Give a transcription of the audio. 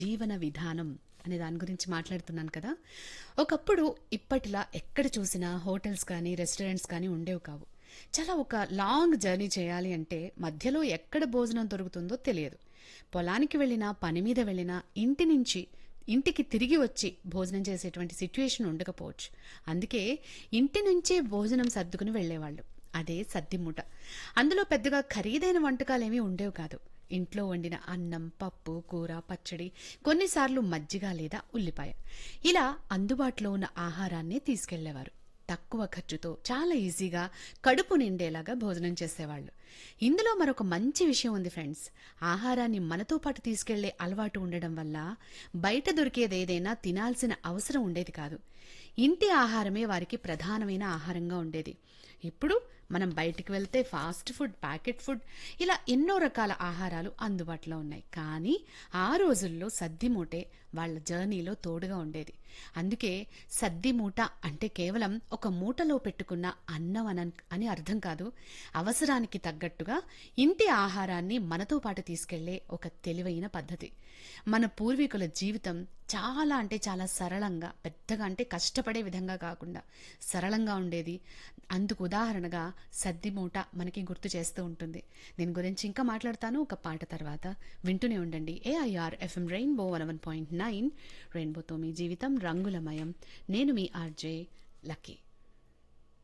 జీవన విధానం అనే దాని గురించి మాట్లాడుతున్నాను కదా ఒకప్పుడు ఇప్పటిలా ఎక్కడ చూసినా హోటల్స్ కానీ రెస్టారెంట్స్ కానీ ఉండేవి కావు చాలా ఒక లాంగ్ జర్నీ చేయాలి అంటే మధ్యలో ఎక్కడ భోజనం దొరుకుతుందో తెలియదు పొలానికి వెళ్ళినా పని మీద వెళ్ళినా ఇంటి నుంచి ఇంటికి తిరిగి వచ్చి భోజనం చేసేటువంటి సిచ్యుయేషన్ ఉండకపోవచ్చు అందుకే ఇంటి నుంచే భోజనం సర్దుకుని వెళ్ళేవాళ్ళు అదే సద్దిమూట అందులో పెద్దగా ఖరీదైన వంటకాలేమీ ఉండేవి కాదు ఇంట్లో వండిన అన్నం పప్పు కూర పచ్చడి కొన్నిసార్లు మజ్జిగ లేదా ఉల్లిపాయ ఇలా అందుబాటులో ఉన్న ఆహారాన్నే తీసుకెళ్లేవారు తక్కువ ఖర్చుతో చాలా ఈజీగా కడుపు నిండేలాగా భోజనం చేసేవాళ్ళు ఇందులో మరొక మంచి విషయం ఉంది ఫ్రెండ్స్ ఆహారాన్ని మనతో పాటు తీసుకెళ్లే అలవాటు ఉండడం వల్ల బయట దొరికేది ఏదైనా తినాల్సిన అవసరం ఉండేది కాదు ఇంటి ఆహారమే వారికి ప్రధానమైన ఆహారంగా ఉండేది ఇప్పుడు మనం బయటికి వెళ్తే ఫాస్ట్ ఫుడ్ ప్యాకెట్ ఫుడ్ ఇలా ఎన్నో రకాల ఆహారాలు అందుబాటులో ఉన్నాయి కానీ ఆ రోజుల్లో సద్ది మూటే వాళ్ళ జర్నీలో తోడుగా ఉండేది అందుకే సద్ది మూట అంటే కేవలం ఒక మూటలో పెట్టుకున్న అన్నం అన అని అర్థం కాదు అవసరానికి తగ్గట్టుగా ఇంటి ఆహారాన్ని మనతో పాటు తీసుకెళ్లే ఒక తెలివైన పద్ధతి మన పూర్వీకుల జీవితం చాలా అంటే చాలా సరళంగా పెద్దగా అంటే కష్టపడే విధంగా కాకుండా సరళంగా ఉండేది అందుకు ఉదాహరణగా సద్ది మూట మనకి గుర్తు చేస్తూ ఉంటుంది దీని గురించి ఇంకా మాట్లాడతాను ఒక పాట తర్వాత వింటూనే ఉండండి AIR FM Rainbow one one point nine రెయిన్బోతో మీ జీవితం రంగులమయం నేను మీ ఆర్జే లక్కీ